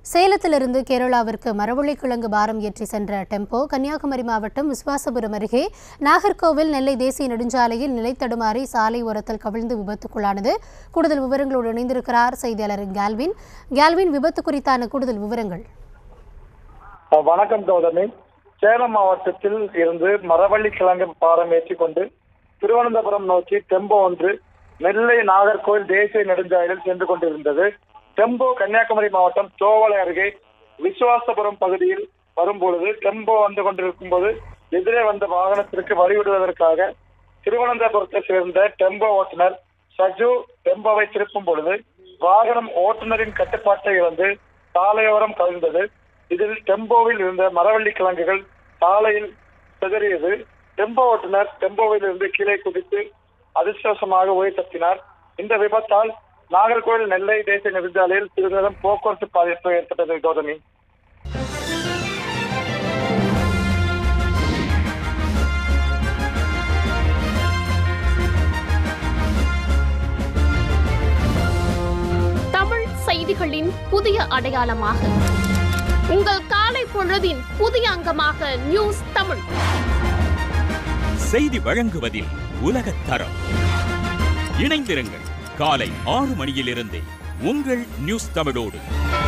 சேலத்திலிருந்து கேரளாவிற்கு மரவள்ளிக்கிழங்கு பாரம் ஏற்றி சென்ற டெம்போ கன்னியாகுமரி மாவட்டம் விஸ்வாசபுரம் அருகே நாகர்கோவில் நெல்லை தேசிய நெடுஞ்சாலையில் நிலைத்தடுமாறி சாலை ஓரத்தில் கவிழ்ந்து விபத்துக்குள்ளானது கூடுதல் விவரங்களோடு இணைந்திருக்கிறார் செய்தியாளர் கேல்வின் கேல்வின் விபத்து குறித்தான கூடுதல் விவரங்கள் வணக்கம் கௌதமி சேலம் மாவட்டத்தில் இருந்து மரவள்ளி கிழங்கு பாரம் ஏற்றிக் கொண்டு திருவனந்தபுரம் நோக்கி டெம்போ ஒன்று நெல்லை நாகர்கோவில் தேசிய நெடுஞ்சாலையில் சென்று கொண்டிருந்தது டெம்போ கன்னியாகுமரி மாவட்டம் தோவளை அருகே விசுவாசபுரம் பகுதியில் வரும்பொழுது டெம்போ வந்து கொண்டிருக்கும் போது எதிரே வந்த வாகனத்திற்கு வழிவிடுவதற்காக திருவனந்தபுரத்தை சேர்ந்த டெம்போ ஓட்டுநர் சஜு டெம்போவை திருப்பும் பொழுது வாகனம் ஓட்டுநரின் கட்டுப்பாட்டை இழந்து சாலையோரம் கவிழ்ந்தது இதில் டெம்போவில் இருந்த மரவள்ளி கிழங்குகள் சாலையில் சிதறியது டெம்போ ஓட்டுநர் டெம்போவில் இருந்து கீழே குதித்து அதிர்ஷ்டவசமாக உயிர் தப்பினார் இந்த விபத்தால் நாகர்கோவில் நெல்லை தேசிய நெடுஞ்சாலையில் சிறிது நேரம் போக்குவரத்து பாதிப்பு ஏற்பட்டது கௌதமி தமிழ் செய்திகளின் புதிய அடையாளமாக உங்கள் காலை பொழுதின் புதிய அங்கமாக நியூஸ் தமிழ் செய்தி வழங்குவதில் உலகத் தரம் இணைந்திருங்கள் காலை ஆறு மணியிலிருந்தே உங்கள் நியூஸ் தமிழோடு